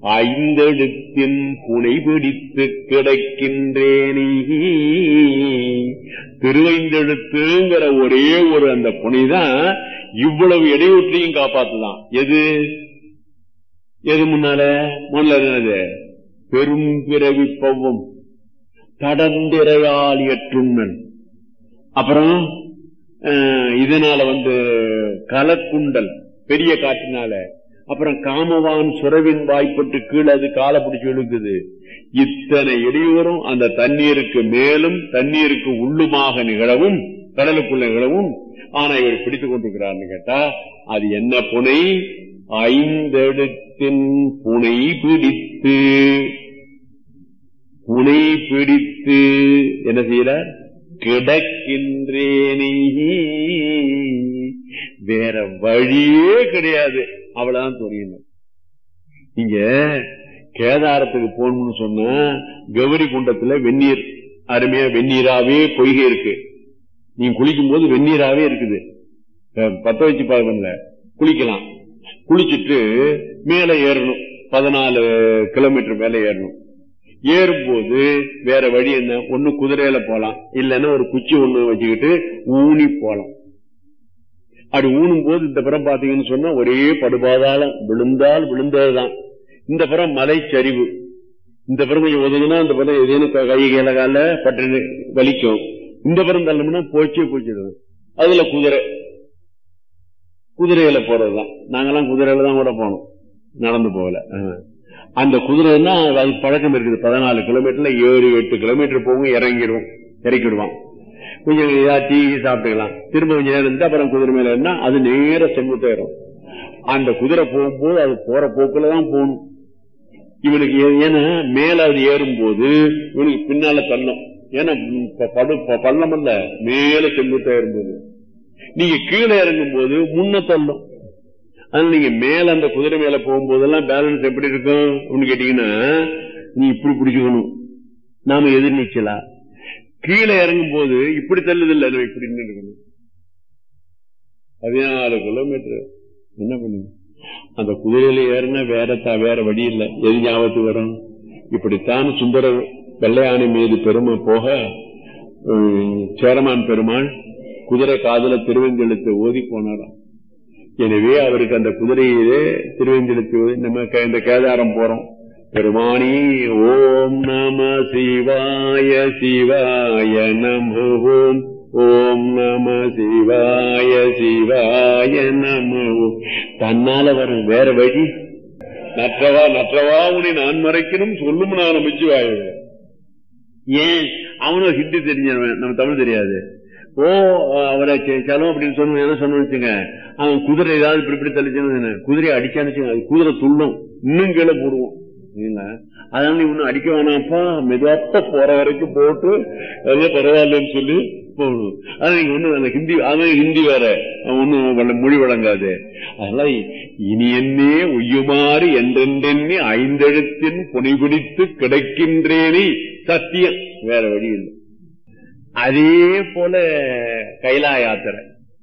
ஐந்தெழுத்தின் புனை பிடித்து கிடக்கின்றேனே திருவைந்தெழுத்துங்கிற ஒரே ஒரு அந்த புனைதான் இவ்வளவு இடையூற்றையும் காப்பாத்துதான் எது எது முன்னால முன்னால என்னது பெரும் பிறவி பவ்வம் தடந்திரையால் எற்றுண்ணன் அப்புறம் அஹ், இதனால வந்து கலக்குண்டல் பெரிய காற்றினால அப்புறம் காமவான் சுரவின் வாய்ப்பட்டு கீழே அது காலை பிடிச்சு இழுக்குது இத்தனை இடையூறும் அந்த தண்ணீருக்கு மேலும் தண்ணீருக்கு உள்ளுமாக நிகழவும் கடலுக்குள்ள நிகழவும் ஆனா இவர் பிடித்துக் கொண்டிருக்கிறார்னு கேட்டா அது என்ன புனை ஐந்தெழுத்தின் புனை பிடித்து புனை பிடித்து என்ன செய்யறார் கிடக்கின்றேனே வேற வழியே கிடையாது அவ்வளவுதான் தெரியணும் நீங்க கேதாரத்துக்கு போகணும்னு சொன்னா கௌரி குண்டத்துல வெந்நீர் அருமையா வெந்நீராவே பொய்கை இருக்கு நீங்க குளிக்கும் போது வெந்நீராவே இருக்குது அஹ் பத்த வச்சு பாருங்க குளிக்கலாம் குளிச்சுட்டு மேல ஏறணும் பதினாலு கிலோமீட்டர் மேல ஏறணும் ஏறும்போது வேற வழி என்ன ஒண்ணு குதிரையில போலாம் இல்லைன்னா ஒரு குச்சி ஒண்ணு வச்சுக்கிட்டு ஊனி போலாம் அப்படி ஊனும் போது இந்த புறம் பாத்தீங்கன்னு சொன்னா ஒரே படுபாதாளம் விழுந்தால் விழுந்ததுதான் இந்த புறம் மலைச்சரிவு இந்த புறம் கொஞ்சம் ஒதுங்கினா இந்த புறம் ஏதேனும் க- கை கீழ கால பட்டு வலிக்கும் இந்த புறம் தள்ளணும்னா போச்சே போச்சிடும் அதுல குதிரை குதிரையில போறதுதான் நாங்கெல்லாம் குதிரையில தான் கூட போனோம் நடந்து போகல ஆ. அந்த குதிரைன்னா அது பழக்கம் இருக்குது பதினாலு கிலோமீட்டர்ல ஏழு எட்டு கிலோமீட்டர் போகும் இறங்கிடுவோம் இறக்கிடுவான் கொஞ்சம் ஏதாவது டீ சாப்பிட்டுக்கலாம் திரும்ப கொஞ்சம் நேரம் இருந்து அப்புறம் குதிரை மேல இருந்தா அது நேர செங்குத்தேறும் அந்த குதிரை போகும்போது அது போற போக்குல தான் போகணும் இவனுக்கு ஏ- ஏன்னா மேல அது ஏறும்போது இவனுக்கு பின்னால தள்ளும் ஏன்னா ம், ப- படு ப- பள்ளம் அல்ல மேல செங்குத்தா ஏறும்போது நீங்க கீழே இறங்கும் போது முன்ன தள்ளும் அதனால நீங்க மேல அந்த குதிரை மேல போகும்போதெல்லாம் பேலன்ஸ் எப்படி இருக்கும் அப்படின்னு கேட்டீங்கன்னா நீ இப்படி பிடிச்சுக்கணும் நாம எதிர்நீச்சலா கீழே இறங்கும் போது இப்படி தள்ளுது இல்ல நம்ம இப்படி நின்னு இருக்கணும் பதினாலு கிலோமீட்டர் என்ன பண்ணுங்க அந்த குதிரையில ஏறினா வேற த- வேற வழி இல்லை எது ஞாபகத்துக்கு வரும் இப்படித்தான் சுந்தரர் வெள்ளையானை மீது பெருமை போக உம், சேரமான் பெருமாள் குதிரை காதுல திருவெஞ்செழுத்து ஓதி போனாராம் எனவே அவருக்கு அந்த குதிரையிலே திருவெஞ்செழுத்து ஓதி நம்ம க- இந்த கேதாரம் போறோம் பெருமானி ஓம் நம சிவாய சிவாய நம ஓம் ஓம் நம சிவாய சிவாய நம ஓம் தன்னால வரும் வேற வழி நற்றவா நற்றவா உன்னை நான் மறைக்கணும் சொல்லும் நான் அமைச்சுவாய ஏன் அவனும் ஹிந்தி தெரிஞ்சவன் நம்ம தமிழ் தெரியாது ஓ அவரை சலம் அப்படின்னு சொன்ன என்ன சொன்னு வச்சுங்க அவன் குதிரை ஏதாவது இப்படி இப்படி தள்ளிச்சுன்னு குதிரையை அடிச்சான்னு வச்சுங்க அது குதிரை துள்ளும் இன்னும் கீழே போடுவோம் சரிங்களா? அதனால நீ ஒன்னும் அடிக்க வேணாம்ப்பா மெதுவாப்ப போற வரைக்கும் போட்டு அதே பரவாயில்லன்னு சொல்லி போகணும் ஆனா நீங்க ஒண்ணு அந்த ஹிந்தி அவன் ஹிந்தி வேற அவன் ஒண்ணும் மொழி வழங்காது அதனால இனி என்னே உய்யுமாறு என்றென்றெண்ணி ஐந்தெழுத்தின் புனைபிடித்து கிடைக்கின்றேனே சத்தியம் வேற வழி இல்லை அதே போல கைலா யாத்திரை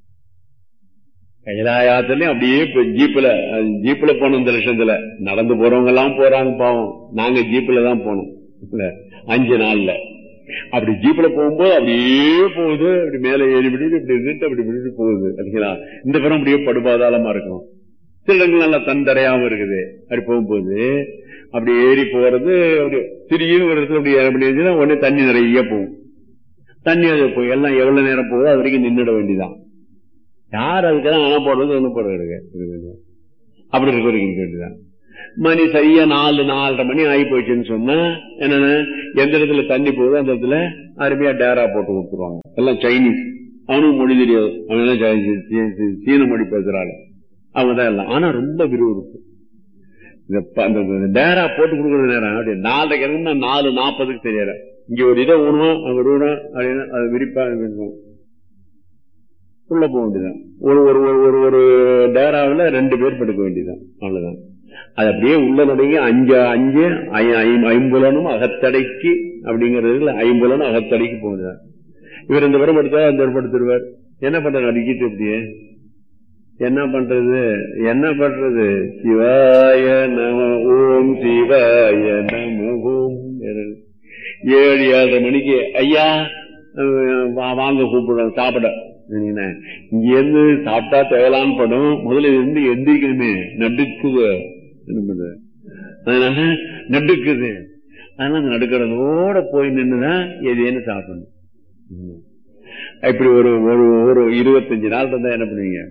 கைலா யாத்திரையும் அப்படியே இப்ப ஜீப்ல அது ஜீப்ல போனோம் இந்த லட்சத்துல நடந்து போறவங்க எல்லாம் போறாங்க பாவம் நாங்க ஜீப்ல தான் போனோம் இல்ல, அஞ்சு நாள்ல அப்படி ஜீப்ல போகும்போது அப்படியே போகுது அப்படி மேல ஏறி விட்டு இப்படி இருந்துட்டு அப்படி விட்டு போகுது சரிங்களா இந்த புறம் அப்படியே படுபாதாளமா இருக்கும் சில இடங்கள் நல்லா தந்தரையாம இருக்குது அப்படி போகும்போது அப்படி ஏறி போறது அப்படி திடீர்னு ஒரு இடத்துல அப்படி அப்படி இருந்துச்சுன்னா உடனே தண்ணி நிறைய போகும் தண்ணி அது போய் எல்லாம் எவ்வளவு நேரம் போகுதோ அது வரைக்கும் நின்றுட வேண்டியதான் யார் அதுக்கெல்லாம் அணை போடுறது என்ன போடுறது அப்படி இருக்க வரைக்கும் நிக்க வேண்டியதான் மணி சரியா நாலு நாலரை மணி ஆகி போச்சுன்னு சொன்னா என்னன்னா எந்த இடத்துல தண்ணி போகுதோ அந்த இடத்துல அருமையா டேரா போட்டு கொடுத்துருவாங்க எல்லாம் சைனீஸ் அவனுக்கு மொழி தெரியாது அவன் எல்லாம் சை- சீ- சீ- சீன மொழி பேசுறாள் அவங்க தான் எல்லாம் ஆனா ரொம்ப விறுவிறுப்பு இந்த ப- அந்த இந்த டேரா போட்டு கொடுக்கறது நேரம் அப்படி நாலரைக்கு இறங்குனா நாலு நாற்பதுக்கு தெரியல இங்க ஒரு இதை ஊனுவோம் அங்க ஒரு ஊனம் அப்படின்னு அது விரிப்பா இருக்கும் உள்ள போக வேண்டியதான் ஒரு ஒரு ஒரு ஒரு ஒரு டேராவில் ரெண்டு பேர் படுக்க வேண்டியதான் அவ்வளவுதான் அது அப்படியே உள்ள நடுங்கி அஞ்சு அஞ்சு ஐ- ஐ- ஐம்புலனும் அகத்தடைக்கு அப்படிங்கறதுல ஐம்புலனும் அகத்தடைக்கு போகுதுதான் இவர் இந்த புறம் படுத்தா அந்த புறம் படுத்துருவார் என்ன பண்றாரு அடிக்கிட்டு அப்படியே என்ன பண்றது என்ன பண்றது சிவாய நம ஓம் சிவாய நம ஓம் ஏழு ஏழரை மணிக்கு ஐயா அஹ், வா- வாங்க கூப்பிடுறோம் சாப்பிட சரிங்களா? இங்க இருந்து சாப்பிட்டா தேவலான்னு படும் முதல்ல இருந்து எந்திரிக்கணுமே நடுக்குது என்ன பண்றது? அதனால நடுக்குது அதனால அந்த நடுக்கிறதோட போய் நின்றுதான் எதேன்னு சாப்பிடணும் ம். இப்படி ஒரு ஒரு ஒரு இருபத்தஞ்சு நாள் இருந்தா என்ன பண்ணுவீங்க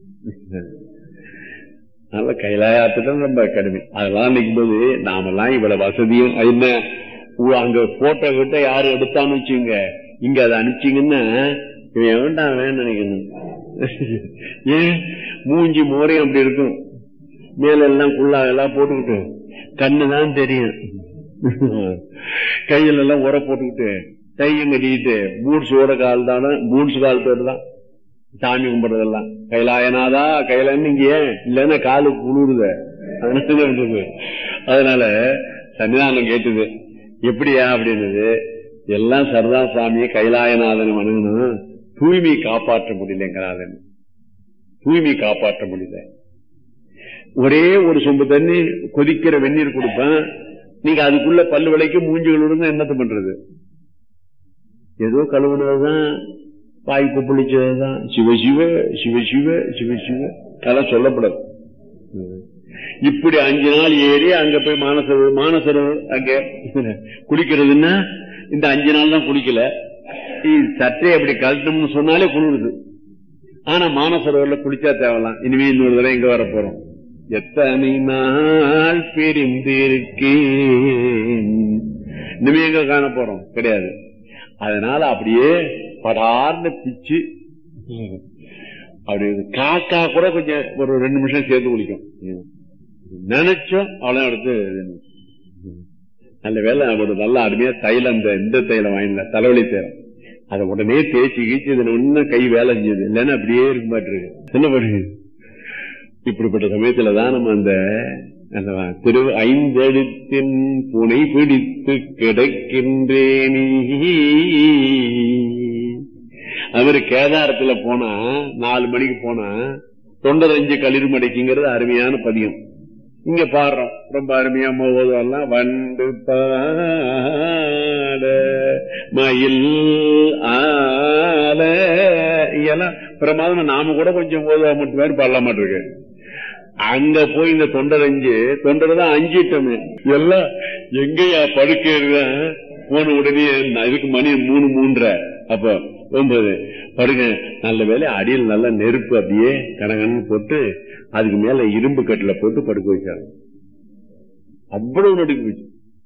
நல்ல கைலாயத்திட்டம் ரொம்ப கடுமை அதெல்லாம் நிற்கும்போது நாமெல்லாம் இவ்வளவு வசதியும் அது என்ன உ- அங்க போட்டோ கிட்ட யாரு எடுத்தான்னு வச்சுங்க இங்க அதை அனுப்பிச்சீங்கன்னா இவன் வேண்டாம் வேணும் நினைக்கணும் ஏன் மூஞ்சி மோரையும் அப்படி இருக்கும் மேல எல்லாம் குள்ளா எல்லாம் போட்டுக்கிட்டு கண்ணுதான் தெரியும் கையில எல்லாம் உர போட்டுக்கிட்டு கையும் கட்டிக்கிட்டு பூட்ஸ் ஓட கால் தானே பூட்ஸ் காலத்தோடு தான் சாமி கும்பிடுறதெல்லாம் கைலாயனாதா கைலாயன்னு இங்க ஏன் இல்லைன்னா காலு புழுடுத அதனால என்ன பண்றது? அதனால சன்னிதானம் கேட்டது எப்படியா அப்படின்னது எல்லாம் சரதா சாமியை கைலாயநாதன் வணங்கணும் தூய்மை காப்பாற்ற முடியலங்கிறாதன் தூய்மை காப்பாற்ற முடியல ஒரே ஒரு சொம்பு தண்ணி கொதிக்கிற வெந்நீர் கொடுப்பேன் நீங்க அதுக்குள்ள பல்லு விலைக்கு மூஞ்சி கழுவுங்க என்னத்த பண்றது ஏதோ கழுவுனதுதான் வாய் கொப்பளிச்சதுதான் சிவ சிவ சிவ சிவ சிவ சிவ அதெல்லாம் சொல்லப்படாது இப்படி அஞ்சு நாள் ஏறி அங்க போய் மானசரோவர் மானசரோவர் அங்க குளிக்கிறதுன்னா இந்த அஞ்சு நாள் தான் குளிக்கல இது சற்றே அப்படி கழட்டணும்னு சொன்னாலே குளிருது ஆனா மானசரோவர்ல குளிச்சா தேவலாம் இனிமே இன்னொரு தடவை இங்க வர போறோம் எத்தனை நாள் பிரிந்திருக்கேன் இனிமே எங்க காண போறோம் கிடையாது அதனால அப்படியே படார்னு பிச்சு அப்படி காக்கா கூட கொஞ்சம் ஒரு ரெண்டு நிமிஷம் சேர்த்து குளிக்கும் நினைச்சோம் அவ்வளவு எடுத்து நல்ல வேலை ஒரு நல்ல அருமையா தைலம் இந்த இந்த தைலம் வாங்கின தலைவலி தைலம் அதை உடனே தேய்ச்சி கீச்சு இதுல இன்னும் கை வேலை செஞ்சது இல்லைன்னா அப்படியே இருக்க மாட்டிருக்கு என்ன பண்ணுது இப்படிப்பட்ட சமயத்துல தான் நம்ம அந்த அந்த திரு ஐந்தெழுத்தின் புனை பிடித்து கிடக்கின்றேனே அவரு கேதாரத்துல போனா நாலு மணிக்கு போனா தொண்டரஞ்சு களிர் மடைக்குங்கிறது அருமையான பதியம் இங்க பாடுறோம் ரொம்ப அருமையா ஓதுவெல்லாம் வண்டு பாட மயில் ஆல இதெல்லாம் பிரமாதமா நாம கூட கொஞ்சம் ஓதுவா மட்டும் மாதிரி பாடல மாட்டிருக்கு அங்க போய் இந்த தொண்டரஞ்சு தொண்டர் தான் அஞ்சிட்டோமே எல்லாம் எங்கயா படுக்க போன உடனே இதுக்கு மணி மூணு மூன்றரை அப்ப ஒன்பது படுங்க நல்ல வேலை அடியில் நல்ல நெருப்பு அப்படியே கனகன்னு போட்டு அதுக்கு மேல இரும்பு கட்டுல போட்டு படுக்க வச்சாங்க அவ்வளவு நடுக்கு போச்சு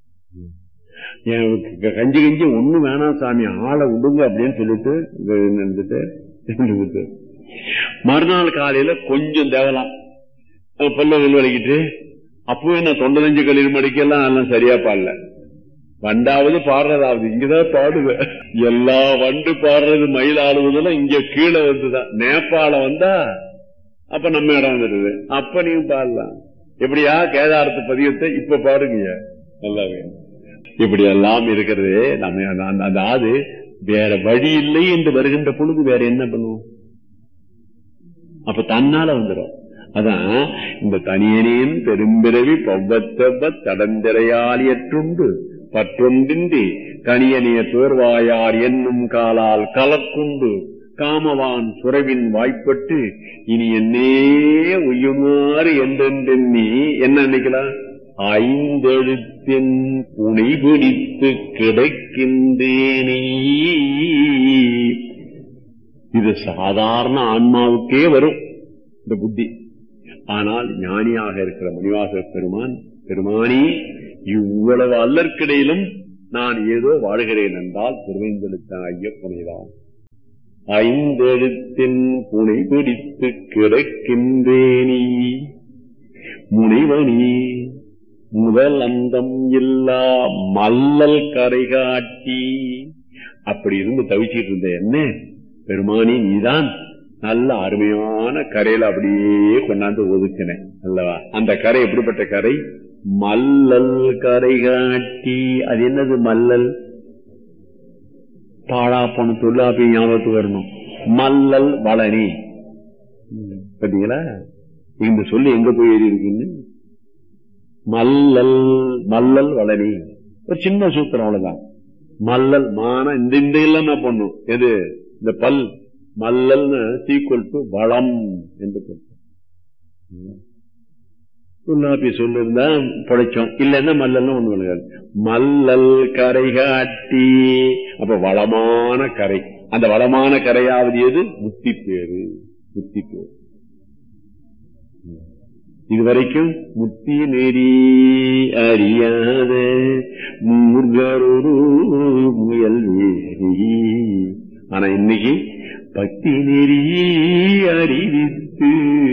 கஞ்சி கஞ்சி ஒண்ணு வேணாம் சாமி ஆளை விடுங்க அப்படின்னு சொல்லிட்டு இருந்துட்டு இருந்துட்டு மறுநாள் காலையில கொஞ்சம் தேவலாம் பல்ல விளைக்கிட்டு அப்பவே நான் தொண்டனஞ்சு கல்லீர் மடிக்கெல்லாம் எல்லாம் சரியா பாடல வண்டாவது பாடுறதாவது இங்கதான் பாடுவேன் எல்லா வண்டு பாடுறது மயில் ஆடுவதெல்லாம் இங்க கீழே வந்துதான் நேபாளம் வந்தா அப்ப நம்ம இடம் வந்துடுது அப்ப நீங்க பாடலாம் எப்படியா கேதாரத்து பதியத்தை இப்ப பாடுங்க நல்லா இப்படி எல்லாம் இருக்கிறது நம்ம அதாவது வேற வழி இல்லை என்று வருகின்ற பொழுது வேற என்ன பண்ணுவோம் அப்ப தன்னால வந்துடும் அதான் இந்த தனியனேன் பெரும்பிறவி பவ்வத்தவ தடந்திரையாலியற்றுண்டு பற்றொன்றின்றி கனியனிய பேர்வாயார் என்னும் காலால் கலக்குண்டு காமவான் சுரவின் வாய்ப்பட்டு இனி என்னே உயுமாறு என்றென்றெண்ணி என்ன நினைக்கலாம் ஐந்தெழுத்தின் புனை பிடித்து கிடைக்கின்றேனே இது சாதாரண ஆன்மாவுக்கே வரும் இந்த புத்தி ஆனால் ஞானியாக இருக்கிற மணிவாச பெருமான் பெருமானி இவ்வளவு அல்லற்கிடையிலும் நான் ஏதோ வாழ்கிறேன் என்றால் திருவைந்தெழுத்த ஐய புனைதான் ஐந்தெழுத்தின் புனை பிடித்து கிடக்கின்றேனி முனைவனி முதல் அந்தம் இல்லா மல்லல் கரை காட்டி அப்படி இருந்து தவிச்சிட்டு இருந்த என்ன பெருமானி நீதான் நல்ல அருமையான கரையில அப்படியே கொண்டாந்து ஒதுக்கினேன் அல்லவா அந்த கரை எப்படிப்பட்ட கரை மல்லல் கரை காட்டி அது என்னது மல்லல் பாழா போன தொல்லாப்பி ஞாபகத்துக்கு வரணும் மல்லல் வளனி பாத்தீங்களா இந்த சொல்லு எங்க போய் ஏறி இருக்குன்னு மல்லல் மல்லல் வளரி ஒரு சின்ன சூத்திரம் அவ்வளவுதான் மல்லல் மான இந்த இந்த எல்லாம் நான் பண்ணும் எது இந்த பல் மல்லல்னு சீக்குவல் டு வளம் என்று பொருள். தொல்லாப்பி சொல்லிருந்தா பிழைச்சோம் இல்லைன்னா மல்லல்னு ஒண்ணு விளங்காது மல்லல் கரை காட்டி அப்ப வளமான கரை அந்த வளமான கரையாவது எது முத்தி பேரு முத்தி பேரு இதுவரைக்கும் முத்தி நெறி அறியாத மூர்கரொரு முயல் வேரி ஆனா இன்னைக்கு பக்தி நெறி அறிவித்து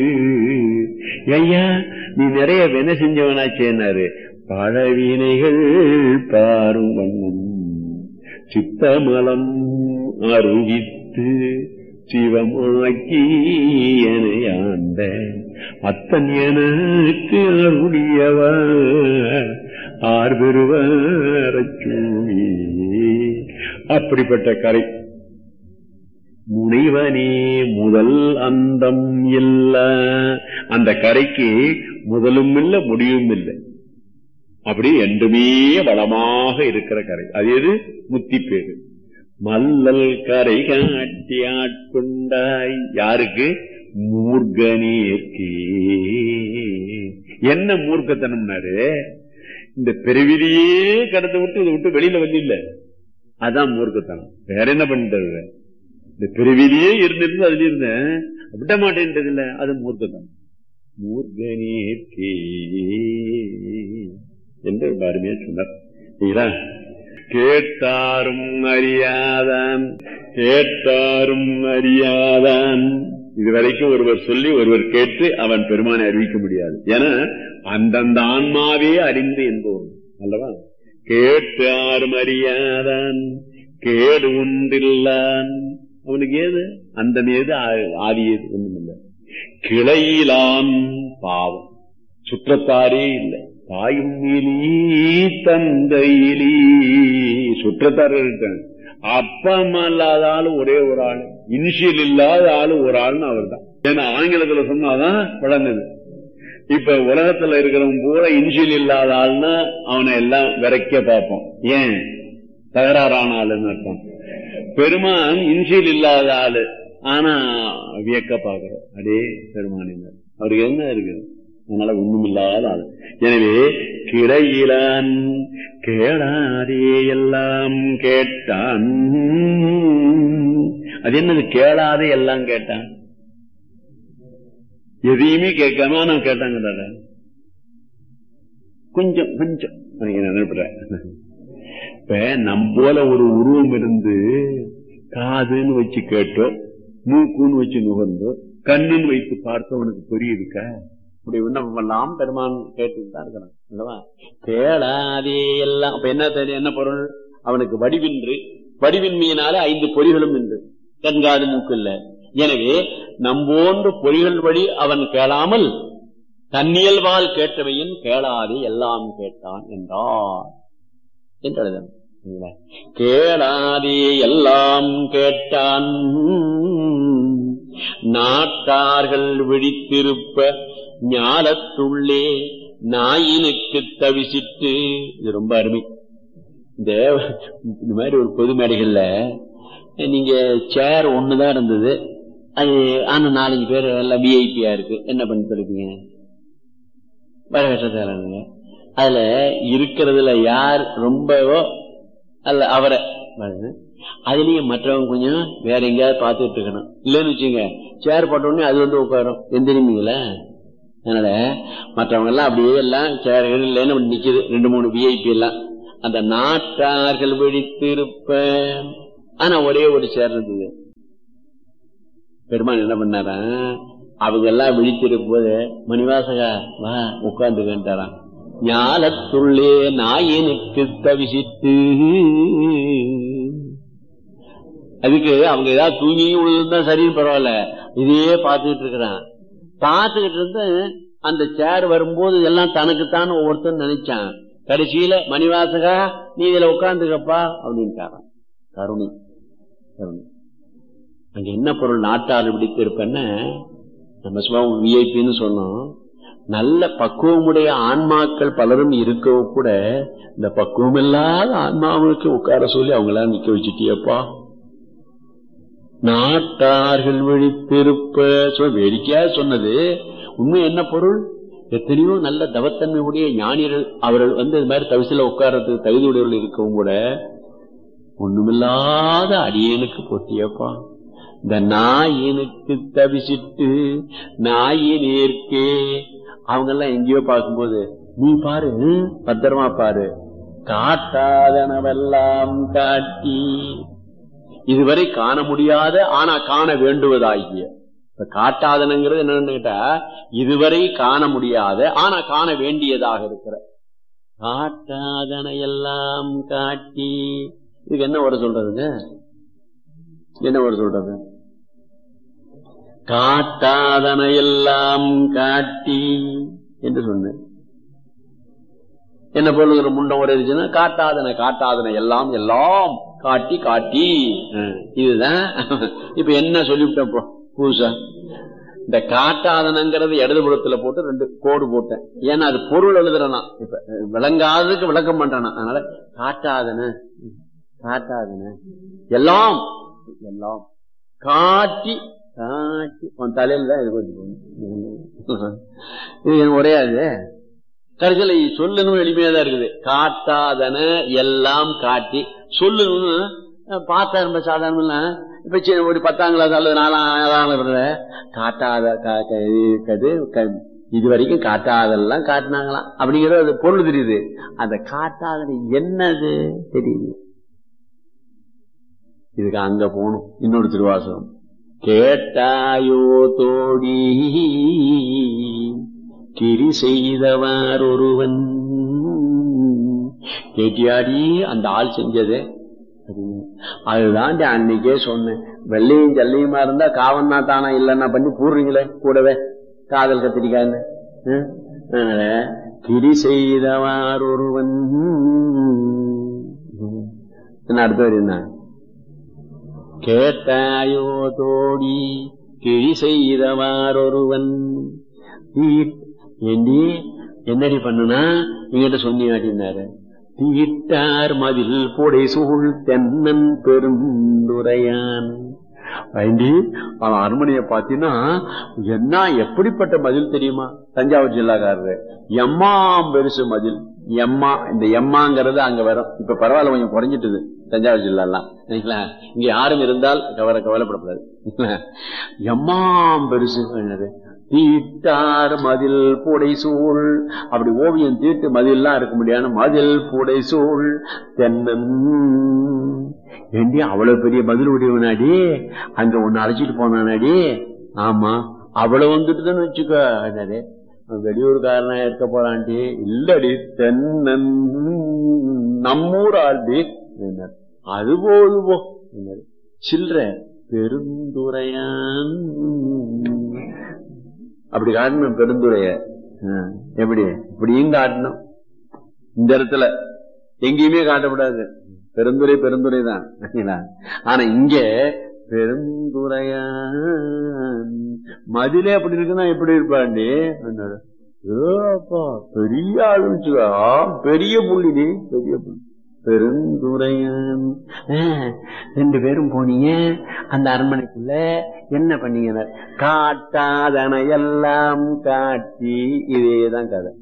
ஐயா நீ நிறைய வென செஞ்சவனாச்சேனாரு பழவினைகள் பாரும் வண்ணம் சித்தமலம் அருகித்து சிவமாக்கி எனையாண்ட அத்தன் எனக்கு அருளியவா ஆர் பெறுவரச்சூமி அப்படிப்பட்ட கரை முனைவனே முதல் அந்தம் இல்ல அந்த கரைக்கு முதலும் இல்லை முடிவும் இல்லை அப்படி என்றுமே வளமாக இருக்கிற கரை அது எது முத்தி பேரு மல்லல் கரை காட்டி ஆட்கொண்டாய் யாருக்கு மூர்கனேற்கு என்ன மூர்க்கத்தனம்னாரு இந்த பிறவிலேயே கடந்து விட்டு இதை விட்டு வெளியில வந்து இல்ல அதான் மூர்க்கத்தனம் வேற என்ன பண்ணிட்டு இந்த பிறவிலேயே இருந்திருந்து அதுல இருந்தேன் விட மாட்டேன்றது இல்ல அது மூர்க்கத்தனம் மூர்கனேற்கே என்று ரொம்ப அருமையா சொன்னார் சரிங்களா கேட்டாரும் அறியாதான் கேட்டாரும் அறியாதான் இதுவரைக்கும் ஒருவர் சொல்லி ஒருவர் கேட்டு அவன் பெருமானை அறிவிக்க முடியாது ஏன்னா அந்தந்த ஆன்மாவே அறிந்து என்போம் அல்லவா கேட்டாரும் அறியாதான் கேடு உண்டில்லான் அவனுக்கு ஏது அந்த ஏது ஆதி ஏது ஒண்ணும் இல்லை கிளையிலான் பாவம் சுற்றத்தாரே இல்லை தாயும் இலி தந்தையிலி சுற்றத்தார் இருக்காங்க அப்பம் அல்லாத ஆளு ஒரே ஒரு ஆளு இனிஷியல் இல்லாத ஆளு ஒரு ஆள்னு அவர் தான் ஏன்னா ஆங்கிலத்துல சொன்னாதான் வளர்ந்தது இப்ப உலகத்துல இருக்கிறவன் பூரா இனிஷியல் இல்லாத ஆள்னா அவனை எல்லாம் விரைக்க பார்ப்போம் ஏன் தகராறான ஆளுன்னு அர்த்தம் பெருமான் இன்சியல் இல்லாத ஆளு ஆனா வியக்க பாக்குறோம் அடே பெருமானினர் அவருக்கு என்ன இருக்குது அதனால ஒண்ணும் இல்லாத ஆளு எனவே கிடையிலான் கேளாதே எல்லாம் கேட்டான் அது என்னது கேளாதே எல்லாம் கேட்டான் எதையுமே கேட்காம நான் கேட்டாங்க கொஞ்சம் கொஞ்சம் நினைப்பேன் இப்ப நம் போல ஒரு உருவம் இருந்து காதுன்னு வச்சு கேட்டோம் மூக்குன்னு வச்சு நுகர்ந்தோ கண்ணுன்னு வைத்து பார்த்தவனுக்கு புரியுதுக்கா இப்படி நம்ம எல்லாம் பெருமான் கேட்டுட்டு தான் இருக்கிறான் அல்லவா கேளாதே எல்லாம் அப்ப என்ன தெரியும் என்ன பொருள் அவனுக்கு வடிவின்று வடிவின்மையினாலே ஐந்து பொறிகளும் இன்று கண்காது மூக்கு இல்ல எனவே நம்போன்று பொறிகள் வழி அவன் கேளாமல் தன்னியல்வால் கேட்டவையின் கேளாதே எல்லாம் கேட்டான் என்றார் என்று எழுதணும் கேளாதே எல்லாம் கேட்டான் நாட்டார்கள் விழித்திருப்ப ஞாலத்துள்ளே நாயினுக்கு தவிசிட்டு இது ரொம்ப அருமை இந்த இந்த மாதிரி ஒரு பொது மேடைகள்ல நீங்க சேர் ஒண்ணுதான் இருந்தது அது ஆனா நாலஞ்சு பேர் எல்லாம் விஐபியா இருக்கு என்ன பண்ணிட்டு இருக்கீங்க வரவேற்ற அதுல இருக்கிறதுல யார் ரொம்பவோ அல்ல அவரை அதுலயும் மற்றவங்க கொஞ்சம் வேற எங்கேயாவது பார்த்துட்டு இருக்கணும் இல்லைன்னு வச்சுங்க சேர் போட்ட உடனே அது வந்து உட்காரும் எந்திரிமீங்களா அதனால மற்றவங்க எல்லாம் அப்படியே எல்லாம் சேர் இல்லைன்னு அப்படி நிக்குது ரெண்டு மூணு விஐபி எல்லாம் அந்த நாட்டார்கள் விழித்திருப்ப ஆனா ஒரே ஒரு சேர் இருந்தது பெருமான் என்ன பண்ணாரா அவங்க எல்லாம் விழித்திருக்கும் போது மணிவாசகா வா உட்கார்ந்து ஞாலத்துள்ளே நாயினுக்கு தவிசிட்டு அதுக்கு அவங்க ஏதாவது தூங்கி விழுதுதான் சரின்னு பரவாயில்ல இதையே பார்த்துக்கிட்டு இருக்கிறான் பார்த்துக்கிட்டு இருந்து அந்த சேர் வரும்போது எல்லாம் தனக்குத்தான் ஒவ்வொருத்தன் நினைச்சான் கடைசியில மணிவாசகா நீ இதுல உட்கார்ந்துக்கப்பா அப்படின்ட்டாரான் கருணி கருணி அங்க என்ன பொருள் நாட்டார் பிடித்து இருப்பேன்னு நம்ம சும்மா விஐபின்னு சொன்னோம் நல்ல பக்குவமுடைய ஆன்மாக்கள் பலரும் இருக்க கூட இந்த பக்குவம் இல்லாத ஆன்மாவுக்கு உட்கார சொல்லி அவங்களாம் நிக்க வச்சுட்டியப்பா நாட்டார்கள் விழித்திருப்ப சொ- வேடிக்கையா சொன்னது உண்மை என்ன பொருள் எத்தனையோ நல்ல தவத்தன்மை உடைய ஞானியர்கள் அவர்கள் வந்து இது மாதிரி தவிசில உட்கார்றதுக்கு தகுதி உடையவர்கள் இருக்கவும் கூட ஒண்ணுமில்லாத அடியனுக்கு போட்டியப்பா இந்த நாயினுக்கு தவிசிட்டு நாயினேற்கே அவங்க எல்லாம் எங்கேயோ பார்க்கும்போது நீ பாரு ஹம், பத்திரமா பாரு காட்டாதனவெல்லாம் காட்டி இதுவரை காண முடியாத ஆனா காண வேண்டுவதாகிய இப்ப காட்டாதனங்கிறது என்னன்னு கேட்டா இதுவரை காண முடியாத ஆனா காண வேண்டியதாக இருக்கிற காட்டாதன எல்லாம் காட்டி இதுக்கு என்ன வர சொல்றதுங்க என்ன வர சொல்றது காட்டாதன எல்லாம் காட்டி என்று சொன்னேன் என்ன பொருள் முண்டம் ஒரு இருந்துச்சுன்னா காட்டாதன காட்டாதன எல்லாம் எல்லாம் காட்டி காட்டி அஹ், இதுதான் இப்ப என்ன சொல்லிவிட்டேன் இப்போ புதுசா இந்த காட்டாதனங்கிறது இடதுபுறத்துல போட்டு ரெண்டு கோடு போட்டேன் ஏன்னா அது பொருள் எழுதுறனா இப்ப அஹ், விளங்காததுக்கு விளக்கம் பண்றானா அதனால காட்டாதன காட்டாதன எல்லாம் எல்லாம் காட்டி காட்டி உன் தலையில தான் இது கொஞ்சம் இது எனக்கு உரையாது கடைசியில சொல்லணும் எளிமையா தான் இருக்குது காட்டாதன எல்லாம் காட்டி சொல்லணும்னு அஹ், பார்த்தா ரொம்ப சாதாரண இப்ப சி- ஒரு பத்தாம் கிளாஸ் அல்லது நாலாம் ஏழாம் class காட்டாத கா- க- இது- இது க- இது வரைக்கும் காட்டாதெல்லாம் காட்டினாங்களாம் அப்படிங்கிறது அது பொருள் தெரியுது அந்த காட்டாதன என்னது தெரியுது இதுக்கு அங்க போகணும் இன்னொரு திருவாசகம் கேட்டாயோ தோடி கிரி செய்தவார் ஒருவன் கேட்டியாடி அந்த ஆள் செஞ்சது அதுதான் அன்னைக்கே சொன்னேன் வெள்ளையும் ஜல்லையுமா இருந்தா காவன்னா தானா இல்லைன்னா பண்ணி போடுறீங்களே கூடவே காதல் கத்திரிக்கான்னு ஹம்? அதனால கிரி செய்தவார் ஒருவன் என்ன அடுத்த வரி என்ன கேட்டாயோ தோடி கிழி செய்தவாரொருவன் ஏண்டி என்னடி பண்ணுனா எங்கிட்ட சொன்னியாட்டினாரு தீட்டார் மதில் புடை சூழ் தென்னன் பெருந்துரையான் வேண்டி அவன் அரண்மனையை பார்த்தீங்கன்னா என்ன எப்படிப்பட்ட மதில் தெரியுமா தஞ்சாவூர் ஜில்லாக்காரரு எம்மாம் பெருசு மதில் எம்மா இந்த எம்மாங்கிறது அங்க வரும் இப்ப பரவாயில்ல கொஞ்சம் குறைஞ்சிட்டுது தஞ்சாவூர் ஜில்லாலாம் சரிங்களா இங்க யாரும் இருந்தால் கவலை கவலைப்படக்கூடாது எம்மாம் பெருசு என்னது தீட்டார் மதில் புடை சூழ் அப்படி ஓவியம் தீட்டு மதில்லாம் இருக்க முடியாது மதில் புடை சூழ் தென்னன் ஏண்டி அவ்வளவு பெரிய பதில் உடையவனாடி அங்க ஒன்னு அழைச்சிட்டு போனானாடி ஆமா அவ்வளவு வந்துட்டுதுன்னு வச்சுக்கோ என்னது வெளியூர்காரனா இருக்க போறான்டி இல்லடி தென்னன் நம்மூர் ஆள்டி என்னது அது போதுவோ என்னது சில்ற பெருந்துரையான் அப்படி காட்டணும் பெருந்துரைய ஆ, எப்படி இப்படியும் காட்டணும் இந்த இடத்துல எங்கேயுமே காட்டக்கூடாது பெருந்துரை பெருந்துரை தான் சரிங்களா? ஆனா இங்க பெருந்துரையான் மதிலே அப்படி இருக்குன்னா எப்படி இருப்பாண்டி என்னோட, ஏ அப்பா, பெரிய ஆளுன்னு வச்சுக்கோ. ஆ, பெரிய புள்ளிடி பெரிய புள்ளி பெருந்துரையான் ஆ, ரெண்டு பேரும் போனீங்க அந்த அரண்மனைக்குள்ள என்ன பண்ணீங்க காட்டாதன எல்லாம் காட்டி இதேதான் கதை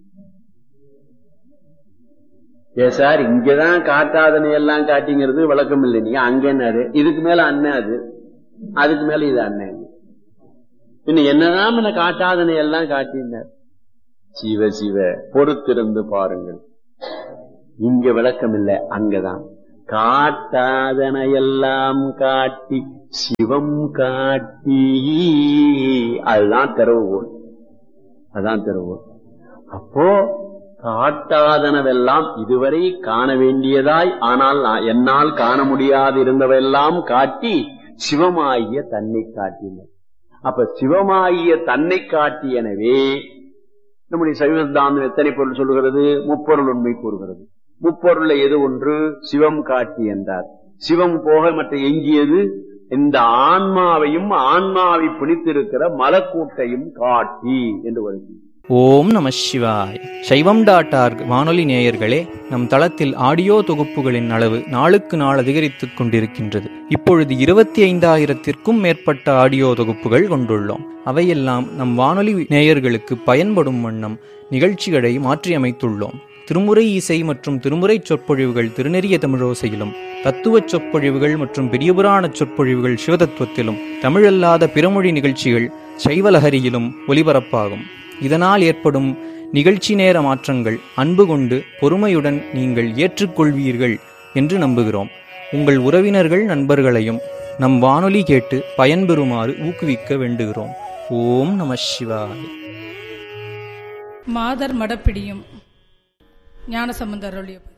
ஏ சார் இங்கதான் காட்டாதனை எல்லாம் காட்டிங்கிறது விளக்கம் இல்லை நீங்க அங்க என்னாரு இதுக்கு மேல அண்ணன் அது அதுக்கு மேல இது அண்ணன் இன்னும் என்னதான் என்ன காட்டாதனை எல்லாம் காட்டினார் சிவ சிவ பொறுத்திருந்து பாருங்கள் இங்க விளக்கம் இல்லை அங்கதான் காட்டாதன எல்லாம் காட்டி சிவம் காட்டி அதுதான் திறவுகோல் அதுதான் திறவுகோல் அப்போ காட்டாதனவெல்லாம் இதுவரை காண வேண்டியதாய் ஆனால் நான் என்னால் காண முடியாது இருந்தவெல்லாம் காட்டி சிவமாகிய தன்னை காட்டினர் அப்ப சிவமாகிய தன்னை காட்டியனவே நம்முடைய சைவ சித்தாந்தம் எத்தனை பொருள் சொல்லுகிறது முப்பொருள் உண்மை கூறுகிறது முப்பொருள்ல எது ஒன்று சிவம் காட்டி என்றார் சிவம் போக மற்ற எஞ்சியது இந்த ஆன்மாவையும் ஆன்மாவை பிடித்திருக்கிற மலக்கூட்டையும் காட்டி என்று வருகிறது ஓம் நம சிவாய் சைவம் டாட் ஆர்க் வானொலி நேயர்களே நம் தளத்தில் ஆடியோ தொகுப்புகளின் அளவு நாளுக்கு நாள் அதிகரித்துக் கொண்டிருக்கின்றது இப்பொழுது இருபத்தி ஐந்தாயிரத்திற்கும் மேற்பட்ட ஆடியோ தொகுப்புகள் கொண்டுள்ளோம் அவையெல்லாம் நம் வானொலி நேயர்களுக்கு பயன்படும் வண்ணம் நிகழ்ச்சிகளை மாற்றியமைத்துள்ளோம் திருமுறை இசை மற்றும் திருமுறை சொற்பொழிவுகள் திருநெறிய தமிழோசையிலும் தத்துவச் சொற்பொழிவுகள் மற்றும் பெரியபுராண சொற்பொழிவுகள் சிவதத்துவத்திலும் தமிழல்லாத பிறமொழி நிகழ்ச்சிகள் சைவலஹரியிலும் ஒலிபரப்பாகும் இதனால் ஏற்படும் நிகழ்ச்சி நேர மாற்றங்கள் அன்பு கொண்டு பொறுமையுடன் நீங்கள் ஏற்றுக்கொள்வீர்கள் என்று நம்புகிறோம் உங்கள் உறவினர்கள் நண்பர்களையும் நம் வானொலி கேட்டு பயன்பெறுமாறு ஊக்குவிக்க வேண்டுகிறோம் ஓம் நம சிவாய் மாதர் மடப்பிடியும் ஞானசம்பந்தர் அருளிய